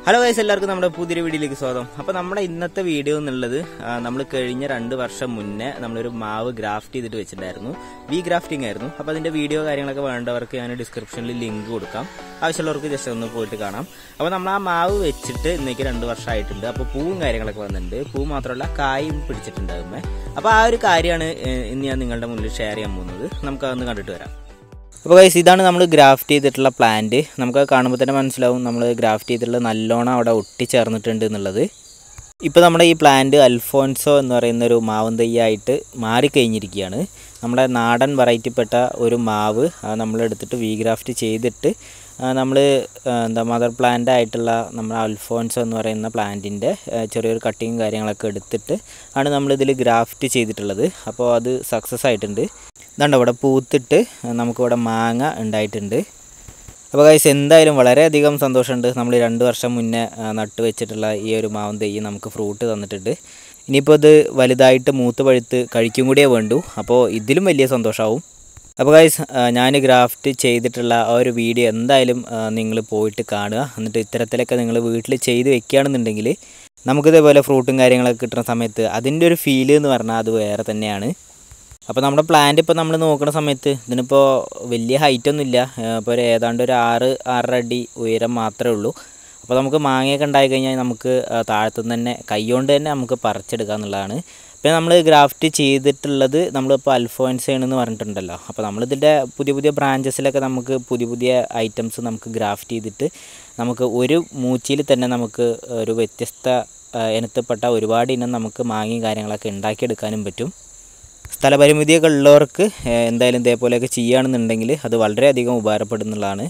hello guys എല്ലാവർക്കും നമ്മുടെ പുതിയൊരു വീഡിയോയിലേക്ക് സ്വാഗതം അപ്പോൾ നമ്മുടെ ഇന്നത്തെ വീഡിയോ എന്നുള്ളത് നമ്മൾ കഴിഞ്ഞ രണ്ട് വർഷം മുന്നേ നമ്മളൊരു മാവ് ഗ്രാഫ്റ്റ് ചെയ്തിട്ട് വെച്ചിട്ടുണ്ടായിരുന്നു വി ഗ്രാഫ്റ്റിംഗ് ആയിരുന്നു അപ്പോൾ അതിന്റെ വീഡിയോ കാര്യങ്ങളൊക്കെ വേണ്ടവർക്ക് ഞാൻ ഡിസ്ക്രിപ്ഷനിൽ ലിങ്ക് കൊടുക്കാം ആവശ്യമുള്ളവർക്ക് ജസ്റ്റ് ഒന്ന് പോയിട്ട് കാണാം അപ്പോൾ നമ്മൾ ആ മാവ് വെച്ചിട്ട് ഇന്നേക്ക് രണ്ട് വർഷമായിട്ടുണ്ട് അപ്പോൾ പൂവും കാര്യങ്ങളൊക്കെ വന്നിട്ടുണ്ട് പൂ മാത്രമല്ല കായും പിടിച്ചിട്ടുണ്ടാകുമേ അപ്പോൾ ആ ഒരു കാര്യമാണ് ഏഹ്, ഇന്ന് ഞാൻ നിങ്ങളുടെ മുന്നിൽ ഷെയർ ചെയ്യാൻ പോകുന്നത് നമുക്ക് അതൊന്ന് കണ്ടിട്ട് വരാം അപ്പോൾ ഗൈസ് ഇതാണ് നമ്മൾ ഗ്രാഫ്റ്റ് ചെയ്തിട്ടുള്ള പ്ലാന്റ് നമുക്ക് കാണുമ്പോൾ തന്നെ മനസ്സിലാവും നമ്മൾ ഗ്രാഫ്റ്റ് ചെയ്തിട്ടുള്ള നല്ലോണം അവിടെ ഒട്ടിച്ചേർന്നിട്ടുണ്ട് എന്നുള്ളത് ഇപ്പോൾ നമ്മുടെ ഈ പ്ലാന്റ് അൽഫോൻസോ എന്ന് പറയുന്ന ഒരു മാവും തൈയായിട്ട് മാറിക്കഴിഞ്ഞിരിക്കുകയാണ് നമ്മുടെ നാടൻ വെറൈറ്റിപ്പെട്ട ഒരു മാവ് നമ്മൾ എടുത്തിട്ട് വി ഗ്രാഫ്റ്റ് ചെയ്തിട്ട് നമ്മൾ എന്താ മദർ പ്ലാന്റ് ആയിട്ടുള്ള നമ്മുടെ അൽഫോൻസോ എന്ന് പറയുന്ന പ്ലാന്റിൻ്റെ ചെറിയൊരു കട്ടിങ്ങും കാര്യങ്ങളൊക്കെ എടുത്തിട്ട് ആണ് നമ്മളിതിൽ ഗ്രാഫ്റ്റ് ചെയ്തിട്ടുള്ളത് അപ്പോൾ അത് സക്സസ് ആയിട്ടുണ്ട് ഇതാണ്ട് ഇവിടെ പൂത്തിട്ട് നമുക്കിവിടെ മാങ്ങ ഉണ്ടായിട്ടുണ്ട് അപ്പോൾ ഗൈസ് എന്തായാലും വളരെയധികം സന്തോഷമുണ്ട് നമ്മൾ രണ്ട് വർഷം മുന്നേ ആ, നട്ട് വെച്ചിട്ടുള്ള ഈ ഒരു മാവും തൈ നമുക്ക് ഫ്രൂട്ട് തന്നിട്ടുണ്ട് ഇനിയിപ്പോൾ ഇത് വലുതായിട്ട് മൂത്ത് പഴുത്ത് കഴിക്കും കൂടിയേ വേണ്ടൂ അപ്പോൾ ഇതിലും വലിയ സന്തോഷമാവും അപ്പോൾ ഗൈസ് ഞാൻ ഗ്രാഫ്റ്റ് ചെയ്തിട്ടുള്ള ആ ഒരു വീഡിയോ എന്തായാലും നിങ്ങൾ പോയിട്ട് കാണുക എന്നിട്ട് ഇത്തരത്തിലൊക്കെ നിങ്ങൾ വീട്ടിൽ ചെയ്ത് വെക്കുകയാണെന്നുണ്ടെങ്കിൽ നമുക്കിതേപോലെ ഫ്രൂട്ടും കാര്യങ്ങളൊക്കെ കിട്ടുന്ന സമയത്ത് അതിൻ്റെ ഒരു ഫീല് എന്ന് പറഞ്ഞാൽ അത് വേറെ തന്നെയാണ് അപ്പോൾ നമ്മുടെ പ്ലാന്റ് ഇപ്പോൾ നമ്മൾ നോക്കുന്ന സമയത്ത് ഇതിനിപ്പോൾ വലിയ ഹൈറ്റ് ഒന്നുമില്ല ഇപ്പോൾ ഒരു ഏതാണ്ട് ഒരു ആറ് ആറര അടി ഉയരം മാത്രമേ ഉള്ളൂ അപ്പോൾ നമുക്ക് മാങ്ങയൊക്കെ ഉണ്ടായി കഴിഞ്ഞാൽ നമുക്ക് ആ, താഴത്തുനിന്ന് തന്നെ കൈകൊണ്ട് തന്നെ നമുക്ക് പറിച്ചെടുക്കുക എന്നുള്ളതാണ് പിന്നെ നമ്മൾ ഗ്രാഫ്റ്റ് ചെയ്തിട്ടുള്ളത് നമ്മളിപ്പോൾ അൽഫോൻസേൺ എന്ന് പറഞ്ഞിട്ടുണ്ടല്ലോ അപ്പോൾ നമ്മളിതിൻ്റെ പുതിയ പുതിയ ബ്രാഞ്ചസിലൊക്കെ നമുക്ക് പുതിയ പുതിയ ഐറ്റംസ് നമുക്ക് ഗ്രാഫ്റ്റ് ചെയ്തിട്ട് നമുക്ക് ഒരു മൂച്ചിയിൽ തന്നെ നമുക്ക് ഒരു വ്യത്യസ്ത ആ, ഇനത്തിൽപ്പെട്ട ഒരുപാട് ഇനം നമുക്ക് മാങ്ങയും കാര്യങ്ങളൊക്കെ ഉണ്ടാക്കിയെടുക്കാനും പറ്റും സ്ഥലപരിമിതിയൊക്കെ ഉള്ളവർക്ക് ഏഹ്, എന്തായാലും ഇതേപോലെയൊക്കെ ചെയ്യുകയാണെന്നുണ്ടെങ്കിൽ അത് വളരെയധികം ഉപകാരപ്പെടുന്നതാണ്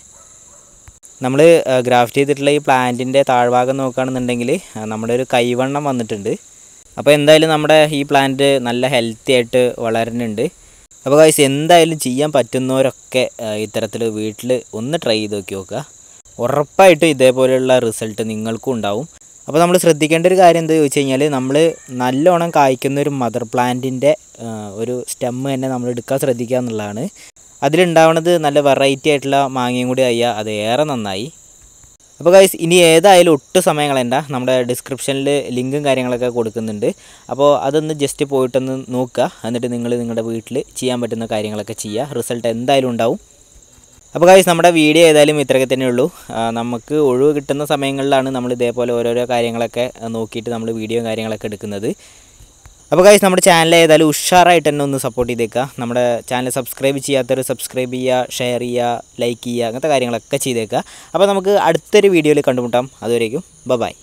നമ്മൾ ഗ്രാഫ്റ്റ് ചെയ്തിട്ടുള്ള ഈ പ്ലാന്റിൻ്റെ താഴ്ഭാഗം നോക്കുകയാണെന്നുണ്ടെങ്കിൽ ആ, നമ്മുടെ ഒരു കൈവണ്ണം വന്നിട്ടുണ്ട് അപ്പോൾ എന്തായാലും നമ്മുടെ ഈ പ്ലാന്റ് നല്ല ഹെൽത്തി ആയിട്ട് വളരുന്നുണ്ട് അപ്പോൾ ഗൈസ് എന്തായാലും ചെയ്യാൻ പറ്റുന്നവരൊക്കെ ഇത്തരത്തിൽ വീട്ടിൽ ഒന്ന് ട്രൈ ചെയ്ത് നോക്കി നോക്കുക ഉറപ്പായിട്ടും ഇതേപോലെയുള്ള റിസൾട്ട് നിങ്ങൾക്കും ഉണ്ടാവും അപ്പോൾ നമ്മൾ ശ്രദ്ധിക്കേണ്ട ഒരു കാര്യം എന്താ ചോദിച്ചു കഴിഞ്ഞാൽ നമ്മൾ നല്ലോണം കായ്ക്കുന്ന ഒരു മദർ പ്ലാന്റിൻ്റെ ഒരു സ്റ്റെമ്മ് തന്നെ നമ്മൾ എടുക്കാൻ ശ്രദ്ധിക്കുക എന്നുള്ളതാണ് അതിലുണ്ടാവുന്നത് നല്ല വെറൈറ്റി ആയിട്ടുള്ള മാങ്ങയും കൂടി ആയാൽ അത് ഏറെ നന്നായി അപ്പോൾ ഗൈസ് ഇനി ഏതായാലും ഒട്ടും സമയം കളയണ്ട നമ്മുടെ ഡിസ്ക്രിപ്ഷനിൽ ലിങ്കും കാര്യങ്ങളൊക്കെ കൊടുക്കുന്നുണ്ട് അപ്പോൾ അതൊന്ന് ജസ്റ്റ് പോയിട്ടൊന്ന് നോക്കുക എന്നിട്ട് നിങ്ങൾ നിങ്ങളുടെ വീട്ടിൽ ചെയ്യാൻ പറ്റുന്ന കാര്യങ്ങളൊക്കെ ചെയ്യുക റിസൾട്ട് എന്തായാലും ഉണ്ടാവും അപ്പോൾ ഗൈസ് നമ്മുടെ വീഡിയോ ഏതായാലും ഇത്രയൊക്കെ തന്നെ ഉള്ളൂ ആ, നമുക്ക് ഒഴിവ് കിട്ടുന്ന സമയങ്ങളിലാണ് നമ്മൾ ഇതേപോലെ ഓരോരോ കാര്യങ്ങളൊക്കെ ആ, നോക്കിയിട്ട് നമ്മൾ വീഡിയോ കാര്യങ്ങളൊക്കെ എടുക്കുന്നത് അപ്പോൾ ഗൈസ് നമ്മുടെ ചാനൽ ഏതായാലും ഉഷാറായിട്ട് തന്നെ ഒന്ന് സപ്പോർട്ട് ചെയ്തേക്കുക നമ്മുടെ ചാനൽ സബ്സ്ക്രൈബ് ചെയ്യാത്തവർ സബ്സ്ക്രൈബ് ചെയ്യുക ഷെയർ ചെയ്യുക ലൈക്ക് ചെയ്യുക അങ്ങനത്തെ കാര്യങ്ങളൊക്കെ ചെയ്തേക്കുക അപ്പോൾ നമുക്ക് അടുത്തൊരു വീഡിയോയിൽ കണ്ടുമുട്ടാം അതുവരേക്കും ബൈ